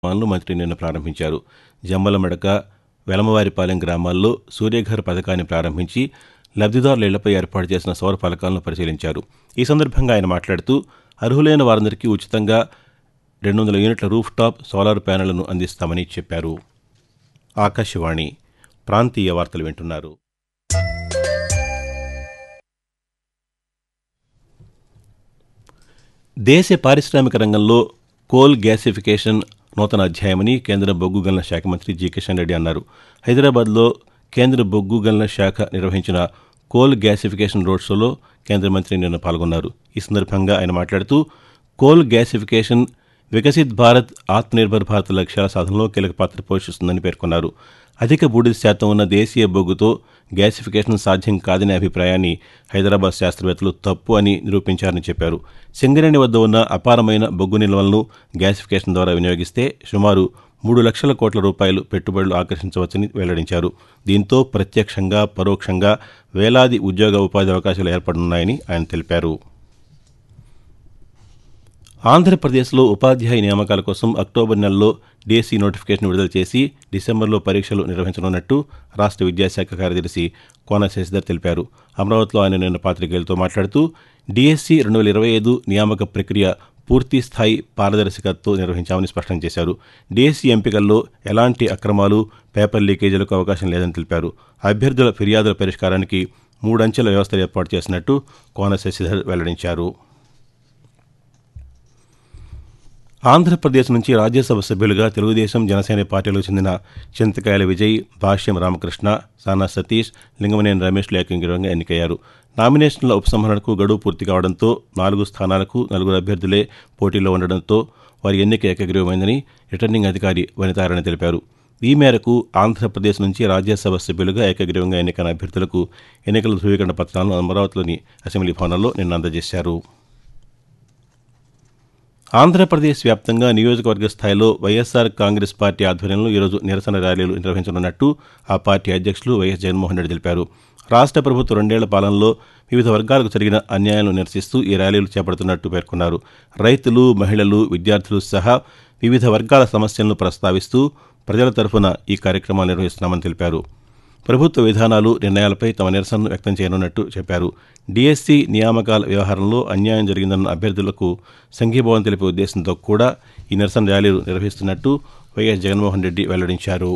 కార్యక్రమాలను మంత్రి నిన్న ప్రారంభించారు జమ్మలమడక వెలమవారిపాలెం గ్రామాల్లో సూర్యఘర్ పథకాన్ని ప్రారంభించి లబ్దిదారుల ఇళ్లపై ఏర్పాటు చేసిన సౌర ఫలకాలను పరిశీలించారు ఈ సందర్భంగా ఆయన మాట్లాడుతూ అర్హులైన వారందరికీ ఉచితంగా రెండు వందల యూనిట్ల రూఫ్ టాప్ సోలార్ ప్యానెళ్లను అందిస్తామని చెప్పారు ఆకాశవాణి ప్రాంతీయ వార్తలు వింటున్నారు దేశ పారిశ్రామిక రంగంలో కోల్ గ్యాసిఫికేషన్ నూతన అధ్యాయమని కేంద్ర బొగ్గు గనుల శాఖ మంత్రి జి కిషన్ రెడ్డి అన్నారు హైదరాబాద్లో కేంద్ర బొగ్గు గనుల శాఖ నిర్వహించిన కోల్ గ్యాసిఫికేషన్ రోడ్ షోలో కేంద్ర మంత్రి నిన్న పాల్గొన్నారు ఈ సందర్భంగా ఆయన మాట్లాడుతూ కోల్ గ్యాసిఫికేషన్ వికసిత్ భారత్ ఆత్మనిర్భర్ భారత్ లక్ష్యాల సాధనలో కీలక పాత్ర పోషిస్తుందని పేర్కొన్నారు అధిక బూడిద శాతం ఉన్న దేశీయ బొగ్గుతో గ్యాసిఫికేషన్ సాధ్యం కాదనే అభిప్రాయాన్ని హైదరాబాద్ శాస్త్రవేత్తలు తప్పు అని నిరూపించారని చెప్పారు సింగరేణి వద్ద ఉన్న అపారమైన బొగ్గు నిల్వలను గ్యాసిఫికేషన్ ద్వారా వినియోగిస్తే సుమారు మూడు లక్షల కోట్ల రూపాయలు పెట్టుబడులు ఆకర్షించవచ్చని వెల్లడించారు దీంతో ప్రత్యక్షంగా పరోక్షంగా వేలాది ఉద్యోగ ఉపాధి అవకాశాలు ఏర్పడనున్నాయని ఆయన తెలిపారు ఆంధ్రప్రదేశ్లో ఉపాధ్యాయ నియామకాల కోసం అక్టోబర్ నెలలో డీఎస్సీ నోటిఫికేషన్ విడుదల చేసి డిసెంబర్లో పరీక్షలు నిర్వహించనున్నట్టు రాష్ట్ర విద్యాశాఖ కార్యదర్శి కోన శశిధర్ తెలిపారు అమరావతిలో ఆయన నిన్న పాతికేయులతో మాట్లాడుతూ డీఎస్సీ రెండు వేల ఇరవై ఐదు నియామక ప్రక్రియ పూర్తి స్థాయి పారదర్శకతతో నిర్వహించామని స్పష్టం చేశారు డీఎస్సీ ఎంపికల్లో ఎలాంటి అక్రమాలు పేపర్ లీకేజీలకు అవకాశం లేదని తెలిపారు అభ్యర్థుల ఫిర్యాదుల పరిష్కారానికి మూడంచెల వ్యవస్థలు ఏర్పాటు చేసినట్టు కోన శశిధర్ వెల్లడించారు ఆంధ్రప్రదేశ్ నుంచి రాజ్యసభ సభ్యులుగా తెలుగుదేశం జనసేన పార్టీలకు చెందిన చింతకాయల విజయ్ భాష్యం రామకృష్ణ సానా సతీష్ లింగమనేని రమేష్లు ఏకంగిరంగా ఎన్నికయ్యారు నామినేషన్ల ఉపసంహరణకు గడువు పూర్తి కావడంతో నాలుగు స్థానాలకు నలుగురు అభ్యర్థులే పోటీలో ఉండడంతో వారి ఎన్నిక ఏకగ్రీవమైందని రిటర్నింగ్ అధికారి వనితారాయణ తెలిపారు ఈ మేరకు ఆంధ్రప్రదేశ్ నుంచి రాజ్యసభ సభ్యులుగా ఏకగ్రీవంగా ఎన్నికైన అభ్యర్థులకు ఎన్నికల ధృవీకరణ పత్రాలను అమరావతిలోని అసెంబ్లీ భవనంలో నిన్న అందజేశారు ఆంధ్రప్రదేశ్ వ్యాప్తంగా నియోజకవర్గ స్థాయిలో వైఎస్సార్ కాంగ్రెస్ పార్టీ ఆధ్వర్యంలో ఈరోజు నిరసన ర్యాలీలు నిర్వహించనున్నట్టు ఆ పార్టీ అధ్యక్షులు వైఎస్ జగన్మోహన్ రెడ్డి తెలిపారు రాష్ట్ర ప్రభుత్వం రెండేళ్ల పాలనలో వివిధ వర్గాలకు జరిగిన అన్యాయాలను నిరసిస్తూ ఈ ర్యాలీలు చేపడుతున్నట్టు పేర్కొన్నారు రైతులు మహిళలు విద్యార్థులు సహా వివిధ వర్గాల సమస్యలను ప్రస్తావిస్తూ ప్రజల తరఫున ఈ కార్యక్రమాలు నిర్వహిస్తున్నామని తెలిపారు ప్రభుత్వ విధానాలు నిర్ణయాలపై తమ నిరసనను వ్యక్తం చేయనున్నట్టు చెప్పారు డీఎస్సీ నియామకాల వ్యవహారంలో అన్యాయం జరిగిందన్న అభ్యర్థులకు సంఘీభావం తెలిపే ఉద్దేశంతో కూడా ఈ నిరసన ర్యాలీలు నిర్వహిస్తున్నట్టు వైఎస్ జగన్మోహన్ రెడ్డి వెల్లడించారు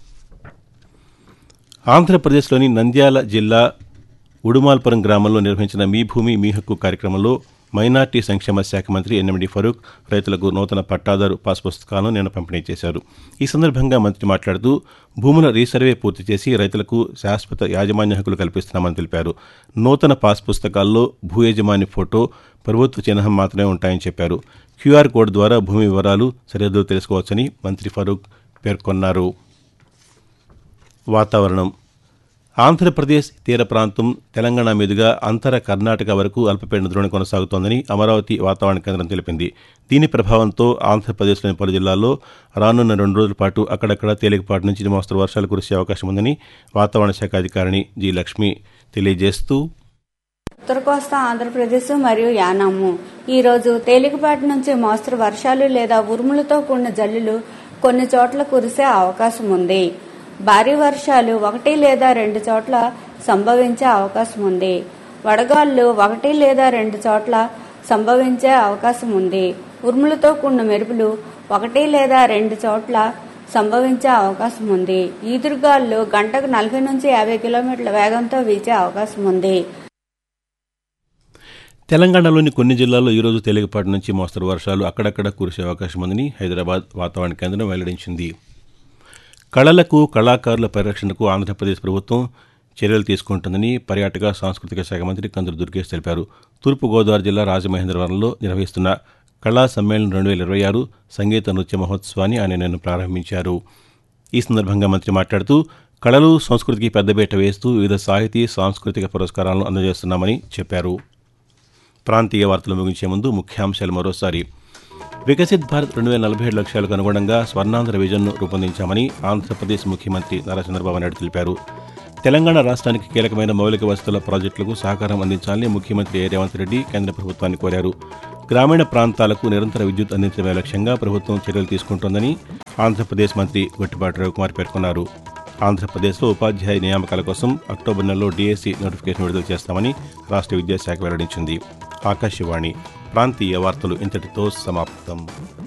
ఆంధ్రప్రదేశ్లోని నంద్యాల జిల్లా ఉడుమాల్పురం గ్రామంలో నిర్వహించిన మీ భూమి మీ హక్కు కార్యక్రమంలో మైనార్టీ సంక్షేమ శాఖ మంత్రి ఎన్ఎండి ఫరూక్ రైతులకు నూతన పట్టాదారు పాస్ పుస్తకాలను నిన్న పంపిణీ చేశారు ఈ సందర్భంగా మంత్రి మాట్లాడుతూ భూముల రీసర్వే పూర్తి చేసి రైతులకు శాశ్వత యాజమాన్య హక్కులు కల్పిస్తున్నామని తెలిపారు నూతన పాస్ పుస్తకాల్లో భూ యజమాని ఫోటో ప్రభుత్వ చిహ్నం మాత్రమే ఉంటాయని చెప్పారు క్యూఆర్ కోడ్ ద్వారా భూమి వివరాలు సరిహద్దులు తెలుసుకోవచ్చని మంత్రి ఫరూక్ పేర్కొన్నారు వాతావరణం ఆంధ్రప్రదేశ్ తీర ప్రాంతం తెలంగాణ మీదుగా అంతర కర్ణాటక వరకు అల్పపీడన ద్రోణి కొనసాగుతోందని అమరావతి వాతావరణ కేంద్రం తెలిపింది దీని ప్రభావంతో ఆంధ్రప్రదేశ్లోని పలు జిల్లాల్లో రానున్న రెండు రోజుల పాటు అక్కడక్కడ తేలికపాటి నుంచి మోస్తరు వర్షాలు కురిసే అవకాశం ఉందని వాతావరణ శాఖ అధికారిణి జి లక్ష్మి తెలియజేస్తూ ఉత్తర కోస్తా ఆంధ్రప్రదేశ్ మరియు యానాము ఈ రోజు తేలికపాటి నుంచి మోస్తరు వర్షాలు లేదా ఉరుములతో కూడిన జల్లులు కొన్ని చోట్ల కురిసే అవకాశం ఉంది భారీ వర్షాలు ఒకటి లేదా రెండు చోట్ల సంభవించే అవకాశం ఉంది వడగాళ్లు ఒకటి లేదా రెండు చోట్ల సంభవించే అవకాశం ఉంది ఉరుములతో కూడిన మెరుపులు ఒకటి లేదా రెండు చోట్ల సంభవించే అవకాశం ఉంది ఈదురుగాళ్లు గంటకు నలభై నుంచి యాభై కిలోమీటర్ల వేగంతో వీచే అవకాశం ఉంది తెలంగాణలోని కొన్ని జిల్లాల్లో ఈరోజు తేలికపాటి నుంచి మోస్తరు వర్షాలు అక్కడక్కడ కురిసే అవకాశం ఉందని హైదరాబాద్ వాతావరణ కేంద్రం వెల్లడించింది కళలకు కళాకారుల పరిరక్షణకు ఆంధ్రప్రదేశ్ ప్రభుత్వం చర్యలు తీసుకుంటుందని పర్యాటక సాంస్కృతిక శాఖ మంత్రి కందులు దుర్గేష్ తెలిపారు తూర్పుగోదావరి జిల్లా రాజమహేంద్రవరంలో నిర్వహిస్తున్న కళా సమ్మేళనం రెండు వేల ఇరవై ఆరు సంగీత నృత్య మహోత్సవాన్ని ఆయన నిన్న ప్రారంభించారు ఈ సందర్భంగా మంత్రి మాట్లాడుతూ కళలు సంస్కృతికి పెద్దపీట వేస్తూ వివిధ సాహితీ సాంస్కృతిక పురస్కారాలను అందజేస్తున్నామని చెప్పారు ప్రాంతీయ వార్తలు ముగించే ముందు ముఖ్యాంశాలు మరోసారి వికసిత్ భారత్ రెండు వేల నలభై ఏడు లక్ష్యాలకు అనుగుణంగా స్వర్ణాంధ్ర విజన్ను రూపొందించామని ఆంధ్రప్రదేశ్ ముఖ్యమంత్రి నారా చంద్రబాబు నాయుడు తెలిపారు తెలంగాణ రాష్ట్రానికి కీలకమైన మౌలిక వసతుల ప్రాజెక్టులకు సహకారం అందించాలని ముఖ్యమంత్రి ఏ రేవంత్ రెడ్డి కేంద్ర ప్రభుత్వాన్ని కోరారు గ్రామీణ ప్రాంతాలకు నిరంతర విద్యుత్ అందించడమే లక్ష్యంగా ప్రభుత్వం చర్యలు తీసుకుంటోందని ఆంధ్రప్రదేశ్ మంత్రి గొట్టిపాటి రవికుమార్ పేర్కొన్నారు ఆంధ్రప్రదేశ్లో ఉపాధ్యాయ నియామకాల కోసం అక్టోబర్ నెలలో డీఎస్సీ నోటిఫికేషన్ విడుదల చేస్తామని రాష్ట్ర విద్యాశాఖ వెల్లడించింది ఆకాశవాణి ప్రాంతీయ వార్తలు ఇంతటితో సమాప్తం